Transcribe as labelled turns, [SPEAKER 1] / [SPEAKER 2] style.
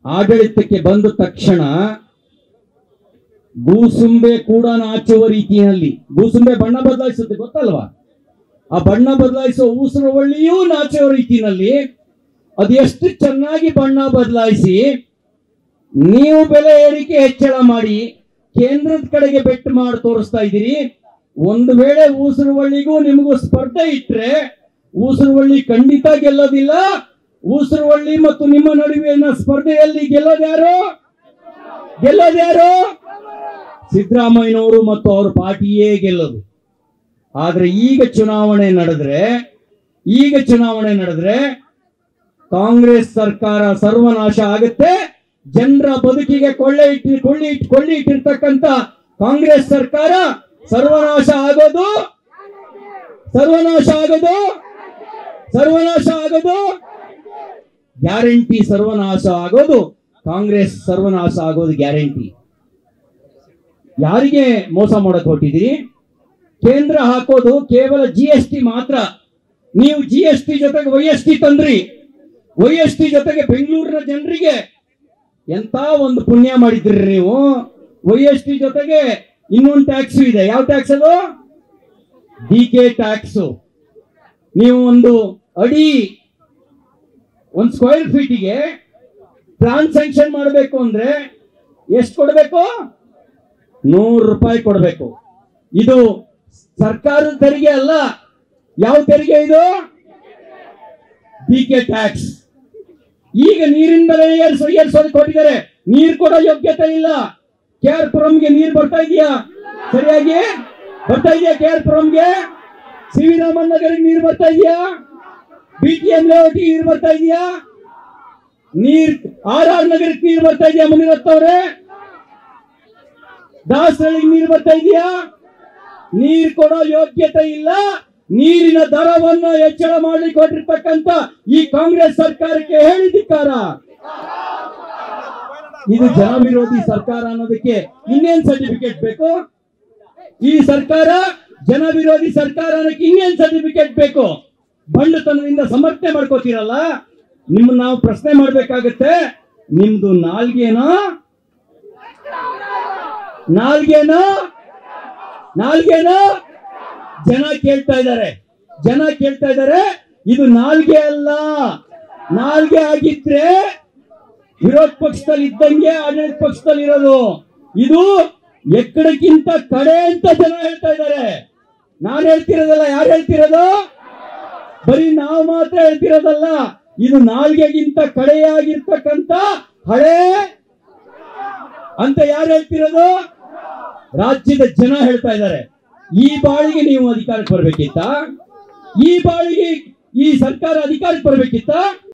[SPEAKER 1] ಆಡಳಿತಕ್ಕೆ ಬಂದ ತಕ್ಷಣ ಗೂಸುಂಬೆ ಕೂಡ ನಾಚುವ ರೀತಿಯಲ್ಲಿ ಗೂಸುಂಬೆ ಬಣ್ಣ ಬದಲಾಯಿಸುತ್ತೆ ಗೊತ್ತಲ್ವಾ ಆ ಬಣ್ಣ ಬದಲಾಯಿಸುವ ಊಸರವಳ್ಳಿಯೂ ನಾಚುವ ರೀತಿಯಲ್ಲಿ ಅದು ಎಷ್ಟು ಚೆನ್ನಾಗಿ ಬಣ್ಣ ಬದಲಾಯಿಸಿ ನೀವು ಬೆಲೆ ಏರಿಕೆ ಹೆಚ್ಚಳ ಮಾಡಿ ಕೇಂದ್ರದ ಕಡೆಗೆ ಬೆಟ್ಟು ಮಾಡಿ ತೋರಿಸ್ತಾ ಇದ್ದೀರಿ ಒಂದು ವೇಳೆ ಊಸರವಳ್ಳಿಗೂ ನಿಮಗೂ ಸ್ಪರ್ಧೆ ಇಟ್ರೆ ಊಸರವಳ್ಳಿ ಖಂಡಿತ ಗೆಲ್ಲೋದಿಲ್ಲ ಊಸರವಳ್ಳಿ ಮತ್ತು ನಿಮ್ಮ ನಡುವಿನ ಸ್ಪರ್ಧೆಯಲ್ಲಿ ಗೆಲ್ಲೋದ್ಯಾರು ಗೆಲ್ಲೋದ್ಯಾರು ಸಿದ್ದರಾಮಯ್ಯನವರು ಮತ್ತು ಅವ್ರ ಪಾರ್ಟಿಯೇ ಗೆಲ್ಲೋದು ಆದ್ರೆ ಈಗ ಚುನಾವಣೆ ನಡೆದ್ರೆ ಈಗ ಚುನಾವಣೆ ನಡೆದ್ರೆ ಕಾಂಗ್ರೆಸ್ ಸರ್ಕಾರ ಸರ್ವನಾಶ ಆಗುತ್ತೆ ಜನರ ಬದುಕಿಗೆ ಕೊಳ್ಳೆ ಇಟ್ಟು ಕೊಳ್ಳಿ ಇಟ್ಟು ಕೊಳ್ಳಿ ಇಟ್ಟಿರ್ತಕ್ಕಂಥ ಕಾಂಗ್ರೆಸ್ ಸರ್ಕಾರ ಸರ್ವನಾಶ ಆಗೋದು ಸರ್ವನಾಶ ಆಗೋದು ಸರ್ವನಾಶ ಆಗೋದು ಗ್ಯಾರಂಟಿ ಸರ್ವನಾಶ ಆಗೋದು ಕಾಂಗ್ರೆಸ್ ಸರ್ವನಾಶ ಆಗೋದು ಗ್ಯಾರಂಟಿ ಯಾರಿಗೆ ಮೋಸ ಮಾಡಕ್ ಹೊಟ್ಟಿದ್ದೀರಿ ಕೇಂದ್ರ ಹಾಕೋದು ಕೇವಲ ಜಿ ಎಸ್ ಟಿ ಮಾತ್ರ ನೀವು ಜಿ ಎಸ್ ಟಿ ಜೊತೆಗೆ ವೈ ಎಸ್ ಟಿ ತಂದ್ರಿ ವೈ ಎಸ್ ಟಿ ಜೊತೆಗೆ ಬೆಂಗಳೂರಿನ ಜನರಿಗೆ ಎಂತ ಒಂದು ಪುಣ್ಯ ಮಾಡಿದ್ರಿ ನೀವು ವೈ ಎಸ್ ಟಿ ಜೊತೆಗೆ ಇನ್ನೊಂದು ಟ್ಯಾಕ್ಸ್ ಇದೆ ಯಾವ ಟ್ಯಾಕ್ಸ್ ಅದು ಡಿ ಕೆ ಟ್ಯಾಕ್ಸ್ ನೀವು ಒಂದು ಅಡಿ ಒಂದು ಸ್ಕ್ವೇರ್ ಫೀಟಿಗೆ ಪ್ಲಾನ್ ಸ್ಯಾಂಕ್ಷನ್ ಮಾಡಬೇಕು ಅಂದ್ರೆ ಎಷ್ಟು ಕೊಡಬೇಕು ನೂರು ರೂಪಾಯಿ ಕೊಡಬೇಕು ಇದು ಸರ್ಕಾರದ ತೆರಿಗೆ ಅಲ್ಲ ಯಾವ ತೆರಿಗೆ ಇದು ಡಿ ಕೆ ಟ್ಯಾಕ್ಸ್ ಈಗ ನೀರಿನ ಬೆಲೆ ಏರ್ಸೋ ಏರ್ಸೋದಕ್ಕೆ ಕೊಟ್ಟಿದ್ದಾರೆ ನೀರು ಕೊಡೋ ಯೋಗ್ಯತೆ ಇಲ್ಲ ಕೆ ಆರ್ ಪುರಂಗೆ ನೀರು ಬರ್ತಾ ಇದೆಯಾ ಸರಿಯಾಗಿ ಬರ್ತಾ ಇದೆಯಾ ಕೆ ಆರ್ ಪುರಂಗೆ ಸಿ ವಿ ರಾಮನ್ ನಗರಿಗೆ ನೀರು ಬರ್ತಾ ಇದೆಯಾ ಬಿ ಟಿ ಎಂ ಲೇಔಟ್ಗೆ ನೀರು ಬರ್ತಾ ಇದೆಯಾ ನೀರ್ ಆರ್ ಆರ್ ನಗರಕ್ಕೆ ನೀರು ಬರ್ತಾ ಇದೆಯಾ ಮುನಿರತ್ತವ್ರೆ ದಾಸರಳ್ಳಿಗೆ ನೀರು ಬರ್ತಾ ಇದೆಯಾ ನೀರ್ ಕೊಡೋ ಯೋಗ್ಯತೆ ಇಲ್ಲ ನೀರಿನ ದರವನ್ನು ಹೆಚ್ಚಳ ಮಾಡಿ ಕೊಟ್ಟಿರ್ತಕ್ಕಂತ ಈ ಕಾಂಗ್ರೆಸ್ ಸರ್ಕಾರಕ್ಕೆ ಹೇಳಿದಿಕ್ಕಾರ ಇದು ಜನ ವಿರೋಧಿ ಸರ್ಕಾರ ಅನ್ನೋದಕ್ಕೆ ಇನ್ನೇನ್ ಸರ್ಟಿಫಿಕೇಟ್ ಬೇಕು ಈ ಸರ್ಕಾರ ಜನ ವಿರೋಧಿ ಸರ್ಕಾರ ಅನ್ನೋಕ್ಕೆ ಇನ್ನೇನ್ ಸರ್ಟಿಫಿಕೇಟ್ ಬೇಕು ಬಂಡುತನದಿಂದ ಸಮರ್ಥನೆ ಮಾಡ್ಕೋತೀರಲ್ಲ ನಿಮ್ಮನ್ನ ನಾವು ಪ್ರಶ್ನೆ ಮಾಡ್ಬೇಕಾಗತ್ತೆ ನಿಮ್ದು ನಾಲ್ಗೇನೋ ನಾಲ್ಗೇನೋ ನಾಲ್ಗೇನೋ ಜನ ಕೇಳ್ತಾ ಇದ್ದಾರೆ ಜನ ಕೇಳ್ತಾ ಇದ್ದಾರೆ ಇದು ನಾಲ್ಗೆ ಅಲ್ಲ ನಾಲ್ಗೆ ಆಗಿದ್ರೆ ವಿರೋಧ ಪಕ್ಷದಲ್ಲಿ ಇದ್ದಂಗೆ ಆಡಳಿತ ಪಕ್ಷದಲ್ಲಿ ಇರೋದು ಇದು ಎಕ್ಕಡಕ್ಕಿಂತ ಕಡೆ ಅಂತ ಜನ ಹೇಳ್ತಾ ಇದ್ದಾರೆ ನಾನು ಹೇಳ್ತಿರೋದಲ್ಲ ಯಾರು ಹೇಳ್ತಿರೋದು ಬರೀ ನಾವು ಮಾತ್ರ ಹೇಳ್ತಿರೋದಲ್ಲ ಇದು ನಾಲ್ಗೆಗಿಂತ ಕಡೆಯಾಗಿರ್ತಕ್ಕಂತ ಹಳೆ ಅಂತ ಯಾರು ಹೇಳ್ತಿರೋದು ರಾಜ್ಯದ ಜನ ಹೇಳ್ತಾ ಇದ್ದಾರೆ ಈ ಬಾಳಿಗೆ ನೀವು ಅಧಿಕಾರಕ್ಕೆ ಬರ್ಬೇಕಿತ್ತ ಈ ಬಾಳಿಗೆ ಈ ಸರ್ಕಾರ ಅಧಿಕಾರಕ್ಕೆ ಬರ್ಬೇಕಿತ್ತ